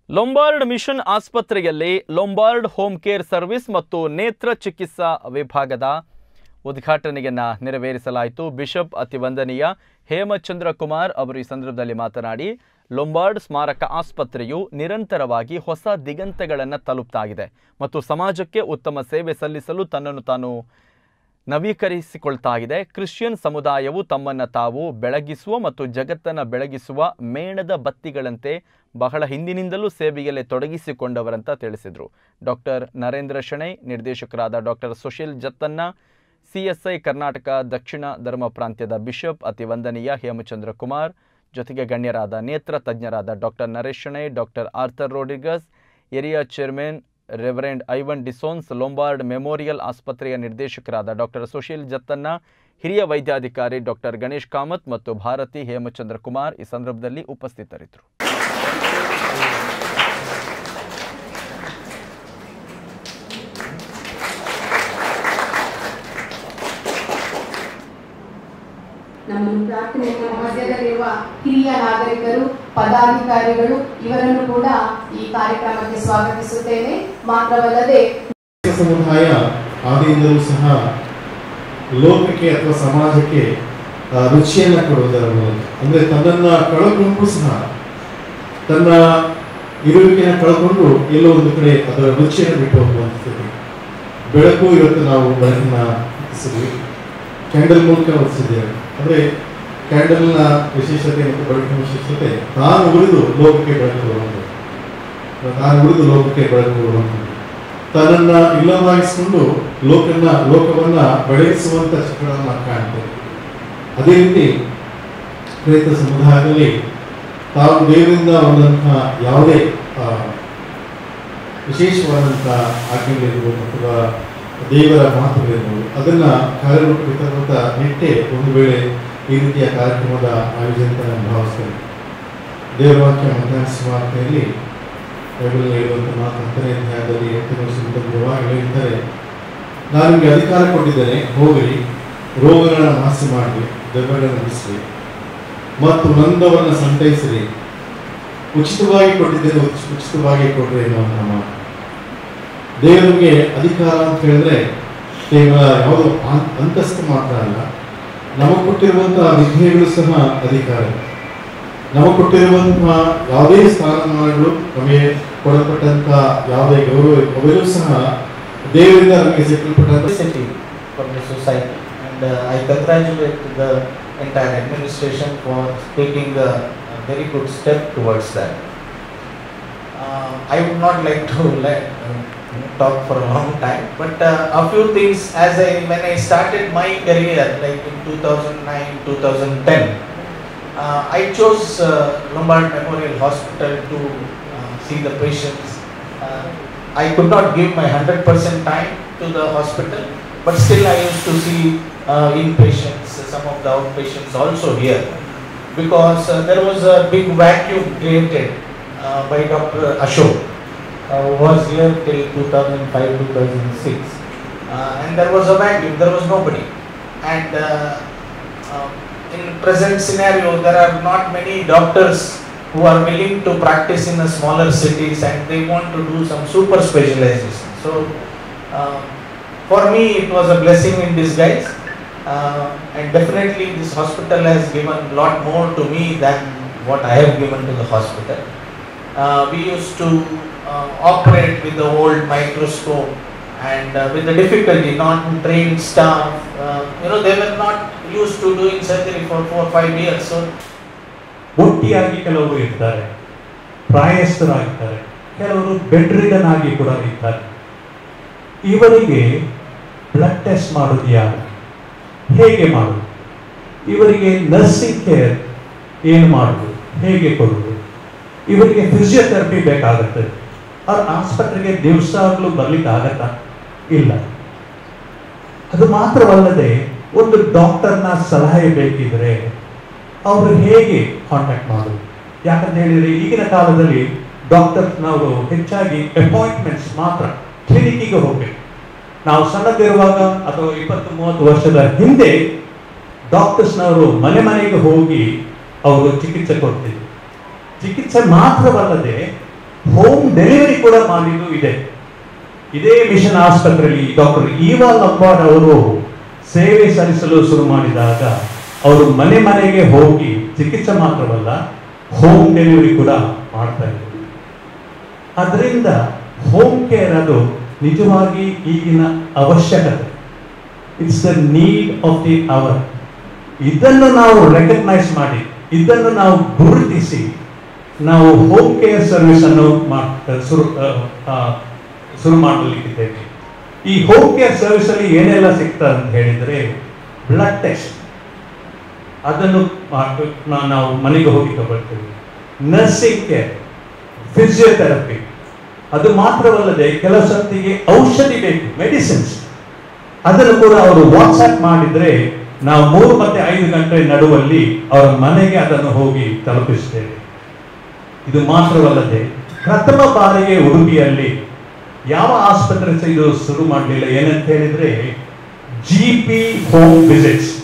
Lombard mission ಆಸ್ಪತ್ರೆಯಲ್ಲಿ Lombard home care service ಮತ್ತು ನೇತ್ರ ಚಿಕಿತ್ಸಾ ವಿಭಾಗದ ಉದ್ಘಾಟನೆಯನ್ನು ನೆರವೇರಿಸಲಾಯಿತು ಬಿಷಪ್ ಅತಿವಂದನೀಯ ಹೇಮಚಂದ್ರ ಕುಮಾರ್ ಅವರು ಈ ಸಂದರ್ಭದಲ್ಲಿ ಮಾತನಾಡಿ ಲೊಂಬಾರ್ಡ್ ಸ್ಮಾರಕ ಆಸ್ಪತ್ರೆಯು ನಿರಂತರವಾಗಿ ಹೊಸ ದಿಗಂತಗಳನ್ನು ತಲುಪ್ತಾ ಇದೆ ಮತ್ತು ಸಮಾಜಕ್ಕೆ ಉತ್ತಮ ಸೇವೆ ಸಲ್ಲಿಸಲು ತನ್ನನ್ನು ತಾನು ನವೀಕರಿಸಿಕೊಳ್ತಾ ಇದೆ ಕ್ರಿಶ್ಚಿಯನ್ ಸಮುದಾಯವು ತಮ್ಮನ್ನು ತಾವು ಬೆಳಗಿಸುವ ಮತ್ತು ಜಗತ್ತನ್ನು ಬೆಳಗಿಸುವ ಮೇಣದ ಬತ್ತಿಗಳಂತೆ ಬಹಳ ಹಿಂದಿನಿಂದಲೂ ಸೇವೆಯಲ್ಲಿ ತೊಡಗಿಸಿಕೊಂಡವರಂತ ತಿಳಿಸಿದರು ಡಾಕ್ಟರ್ ನರೇಂದ್ರ ಶೆಣೈ ನಿರ್ದೇಶಕರಾದ ಡಾಕ್ಟರ್ ಸುಶೀಲ್ ಜತ್ತನ್ನ ಸಿಎಸ್ಐ ಕರ್ನಾಟಕ ದಕ್ಷಿಣ ಧರ್ಮ ಪ್ರಾಂತ್ಯದ ಬಿಷಪ್ ಅತಿವಂದನೀಯ ಹೇಮಚಂದ್ರ ಕುಮಾರ್ ಜೊತೆಗೆ ಗಣ್ಯರಾದ ನೇತ್ರ ತಜ್ಞರಾದ doctor Naresh Shenoy doctor Arthur Rodrigues area chairman reverend Ivan D'Souza Lombard memorial ಆಸ್ಪತ್ರೆಯ ನಿರ್ದೇಶಕರಾದ ಡಾಕ್ಟರ್ ಸುಶೀಲ್ ಜತ್ತನ್ನ ಹಿರಿಯ ವೈದ್ಯಾಧಿಕಾರಿ ಡಾಕ್ಟರ್ ಗಣೇಶ್ ಕಾಮತ್ ಮತ್ತು ಭಾರತಿ ಹೇಮಚಂದ್ರ ಕುಮಾರ್ ಈ ಸಂದರ್ಭದಲ್ಲಿ ಉಪಸ್ಥಿತರಿದ್ದರು ನಮ್ಮನ್ನು ಪ್ರಾರ್ಥನೆಯ ಮಧ್ಯದಲ್ಲಿರುವ ಹಿರಿಯ ನಾಗರಿಕರು ಪದಾಧಿಕಾರಿಗಳು ಇವರನ್ನು ಕೂಡ ಈ ಕಾರ್ಯಕ್ರಮಕ್ಕೆ ಸ್ವಾಗತಿಸುತ್ತೇನೆ ಮಾತ್ರವಲ್ಲದೆ ಸಮುದಾಯ ಆದಿಯಿಂದಲೂ ಸಹ ಲೋಕಕ್ಕೆ ಅಥವಾ ಸಮಾಜಕ್ಕೆ ಆ, ರುಚಿಯನ್ನ ಕೊಡುವುದರ ಮೂಲಕ ಅಂದ್ರೆ ತನ್ನನ್ನ ಕಳ್ಕೊಂಡು ಸಹ ತನ್ನ ಇರುವಿಕೆಯನ್ನು ಕಳ್ಕೊಂಡು ಎಲ್ಲೋ ಒಂದು ಕಡೆ ಅದರ ರುಚಿಯನ್ನು ಬಿಟ್ಟು ಹೋಗುವಂತ ಸ್ಥಿತಿ ಬೆಳಕು ಇವತ್ತು ನಾವು ಬೆಳಕನ್ನ ಹೊತ್ತಿಸಿದ್ವಿ ಕ್ಯಾಂಡಲ್ ಮೂಲಕ ಹೊತ್ತಿಸಿದ್ದೇವೆ ಅಂದ್ರೆ ಕ್ಯಾಂಡಲ್ನ ವಿಶೇಷತೆ ಮತ್ತು ಬೆಳಕಿನ ವಿಶೇಷತೆ ತಾನು ಉಳಿದು ಲೋಕಕ್ಕೆ ಬೆಳಕು ಕೊಡುವಂಥದ್ದು ತಾನು ಉಳಿದು ಲೋಕಕ್ಕೆ ಬೆಳಕು ಕೊಡುವಂಥದ್ದು ತನ್ನನ್ನ ಇಲ್ಲವಾಗಿಸಿಕೊಂಡು ಲೋಕನ್ನ ಲೋಕವನ್ನ ಬೆಳೆಸುವಂತ ಚಿತ್ರಗಳನ್ನ ಕಾಣ್ತೇವೆ ಅದೇ ರೀತಿ ಕ್ರೈಸ್ತ ಸಮುದಾಯದಲ್ಲಿ ತಾವು ದೇವರಿಂದ ಬಂದಂತಹ ಯಾವುದೇ ಆ, ವಿಶೇಷವಾದಂತಹ ಆಜ್ಞೆಗಳಿರ್ಬೋದು ಅಥವಾ ದೇವರ ಮಾತುಗಳಿರ್ಬೋದು ಅದನ್ನ ಕಾರ್ಯರೂಪಕ್ಕೆ ತರುವಂತ ನಿಟ್ಟೆ ಒಂದು ವೇಳೆ ಈ ರೀತಿಯ ಕಾರ್ಯಕ್ರಮದ ಆಯೋಜನೆ ಅಂತ ನಾನು ಭಾವಿಸ್ತೇನೆ ದೇವರ ವಾಕ್ಯ ಮಧ್ಯಾಹ್ನ ಸುವಾರ್ತೆಯಲ್ಲಿ ಬೈಬಲ್ ಹೇಳುವಂತ ಮಾತು ಹತ್ತನೇ ಅಧ್ಯಾಯದಲ್ಲಿ ಎಂಟನೇ ವರ್ಷ ಹೇಳಿದ್ದಾರೆ ನಾನು ನಿಮಗೆ ಅಧಿಕಾರ ಕೊಟ್ಟಿದ್ದೇನೆ ಹೋಗಿರಿ ರೋಗಗಳನ್ನ ನಾಶ ಮಾಡಿ ದೆವ್ವಗಳನ್ನು ಬಿಡಿಸಿರಿ ಮತ್ತು ನಂದವನ್ನು ಸಂತೈಸಿರಿ ಉಚಿತವಾಗಿ ಕೊಟ್ಟಿದ್ದೇನೆ ಉಚ್- ಉಚಿತವಾಗಿ ಕೊಡ್ರಿ ಎನ್ನುವಂತಹ ಮಾತು ದೇವರಿಗೆ ಅಧಿಕಾರ ಅಂತ ಹೇಳಿದ್ರೆ ಕೇವಲ ಯಾವುದೋ ಅಂ- ಅಂತಸ್ತು ಮಾತ್ರ ಅಲ್ಲ ನಮಗೆ ಕೊಟ್ಟಿರುವಂತಹ ವಿಧೇಯಗಳು ಸಹ ಅಧಿಕಾರ ನಮಗೆ ಕೊಟ್ಟಿರುವಂತಹ ಯಾವುದೇ ಸ್ಥಾನಮಾನಗಳು ನಮಗೆ ಕೊಡಲ್ಪಟ್ಟಂತಹ ಯಾವುದೇ ಗೌರವ ಅವೆಲ್ಲೂ ಸಹ ದೇವರಿಂದ ನಮಗೆ ಸಿಕ್ಕಲ್ಪಟ್ಟಂತ publicity for the society. And uh, I congratulate the entire administration for taking a, a very good step towards that. Uh, I would not like to let, uh, talk for a long time, but uh, a few things as I when I started my career, like in 2009, 2010, uh, I chose uh, Lombard Memorial Hospital to uh, see the patients. Uh, I could not give my 100% time to the hospital, but still I used to see uh, inpatients, some of the outpatients also here, because uh, there was a big vacuum created uh, by Dr. Ashok, uh, who was here till 2005-2006, uh, and there was a vacuum, there was nobody, and uh, um, in present scenario there are not many doctors who are willing to practice in the smaller cities and they want to do some super specialization. So, uh, for me, it was a blessing in disguise, uh, and definitely this hospital has given a lot more to me than what I have given to the hospital. Uh, we used to uh, operate with the old microscope and uh, with the difficulty, non trained staff, uh, you know, they were not used to doing surgery for four or five years. So, ಒಟ್ಟಿಯಾಗಿ ಕೆಲವರು ಇರ್ತಾರೆ ಪ್ರಾಯಸ್ಥರಾಗಿರ್ತಾರೆ ಕೆಲವರು bed ridden ಆಗಿ ಕೂಡ ಇರ್ತಾರೆ ಇವರಿಗೆ blood test ಮಾಡೋದು ಯಾರು ಹೇಗೆ ಮಾಡೋದು ಇವರಿಗೆ ನರ್ಸಿಂಗ್ ಕೇರ್ ಏನು ಮಾಡೋದು ಹೇಗೆ ಕೊಡೋದು ಇವರಿಗೆ ಫಿಸಿಯೋಥೆರಪಿ ಬೇಕಾಗುತ್ತೆ ಅವ್ರ ಆಸ್ಪತ್ರೆಗೆ ದಿವಸಾಗ್ಲೂ ಬರ್ಲಿಕ್ಕೆ ಆಗತ್ತಾ ಇಲ್ಲ ಅದು ಮಾತ್ರವಲ್ಲದೆ ಒಂದು ಡಾಕ್ಟರ್ನ ಸಲಹೆ ಬೇಕಿದ್ರೆ ಅವರು ಹೇಗೆ ಕಾಂಟ್ಯಾಕ್ಟ್ ಮಾಡೋದು ಯಾಕಂತ ಹೇಳಿದ್ರೆ ಈಗಿನ ಕಾಲದಲ್ಲಿ ಡಾಕ್ಟರ್ಸ್ನವರು ಹೆಚ್ಚಾಗಿ ಅಪಾಯಿಂಟ್ಮೆಂಟ್ಸ್ ಮಾತ್ರ ಕ್ಲಿನಿಕ್ಕಿಗೆ ಹೋಗ್ಬೇಕು ನಾವು ಸಣ್ಣದಿರುವಾಗ ಅಥವಾ ಇಪ್ಪತ್ತು ಮೂವತ್ತು ವರ್ಷದ ಹಿಂದೆ ಡಾಕ್ಟರ್ಸ್ನವರು ಮನೆ ಮನೆಗೆ ಹೋಗಿ ಅವರು ಚಿಕಿತ್ಸೆ ಕೊಡ್ತಿದ್ರು ಚಿಕಿತ್ಸೆ ಮಾತ್ರವಲ್ಲದೆ ಹೋಮ್ ಡೆಲಿವರಿ ಕೂಡ ಮಾಡಿದ್ದು ಇದೆ ಇದೇ ಮಿಷನ್ ಆಸ್ಪತ್ರೆಯಲ್ಲಿ ಡಾಕ್ಟರ್ ಈವಾ ಲಂಬಾಡ್ ಅವರು ಸೇವೆ ಸಲ್ಲಿಸಲು ಶುರು ಮಾಡಿದಾಗ ಅವರು ಮನೆ ಮನೆಗೆ ಹೋಗಿ ಚಿಕಿತ್ಸೆ ಮಾತ್ರವಲ್ಲ ಹೋಮ್ ಡೆಲಿವರಿ ಕೂಡ ಮಾಡ್ತಾ ಇದ್ರು ಅದರಿಂದ ಹೋಮ್ ಕೇರ್ ಅದು ನಿಜವಾಗಿ ಈಗಿನ ಅವಶ್ಯಕತೆ it's the need of the hour ಇದನ್ನು ನಾವು ರೆಕಗ್ನೈಸ್ ಮಾಡಿ ಇದನ್ನು ನಾವು ಗುರುತಿಸಿ ನಾವು ಹೋಮ್ ಕೇರ್ ಸರ್ವಿಸ್ ಅನ್ನು ಮಾ- ಶುರು ಆ, ಆ, ಶುರು ಮಾಡಲಿಕ್ಕಿದ್ದೇವೆ ಈ ಹೋಮ್ ಕೇರ್ ಸರ್ವಿಸ್ ಅಲ್ಲಿ ಏನೆಲ್ಲ ಸಿಗ್ತದೆ ಅಂತ ಹೇಳಿದ್ರೆ ಬ್ಲಡ್ ಟೆಸ್ಟ್ ಅದನ್ನು ಮಾಡ್- ನಾ- ನಾವು ಮನೆಗೆ ಹೋಗಿ ತಗೊಳ್ತೇವೆ ನರ್ಸಿಂಗ್ ಕೇರ್ ಫಿಸಿಯೋಥೆರಪಿ ಅದು ಮಾತ್ರವಲ್ಲದೆ ಕೆಲವು ಸರ್ತಿಗೆ ಔಷಧಿ ಬೇಕು ಮೆಡಿಸಿನ್ಸ್ ಅದನ್ನು ಕೂಡ ಅವರು ವಾಟ್ಸ್ಆಪ್ ಮಾಡಿದ್ರೆ ನಾವು ಮೂರು ಮತ್ತೆ ಐದು ಗಂಟೆ ನಡುವಲ್ಲಿ ಅವರ ಮನೆಗೆ ಅದನ್ನು ಹೋಗಿ ತಲುಪಿಸ್ತೇವೆ ಇದು ಮಾತ್ರವಲ್ಲದೆ ಪ್ರಥಮ ಬಾರಿಗೆ ಉಡುಪಿಯಲ್ಲಿ ಯಾವ ಆಸ್ಪತ್ರೆ ಸಹ ಇದು ಶುರು ಮಾಡಲಿಲ್ಲ ಏನಂತ ಹೇಳಿದ್ರೆ ಜಿ ಪಿ ಹೋಮ್ ವಿಸಿಟ್ಸ್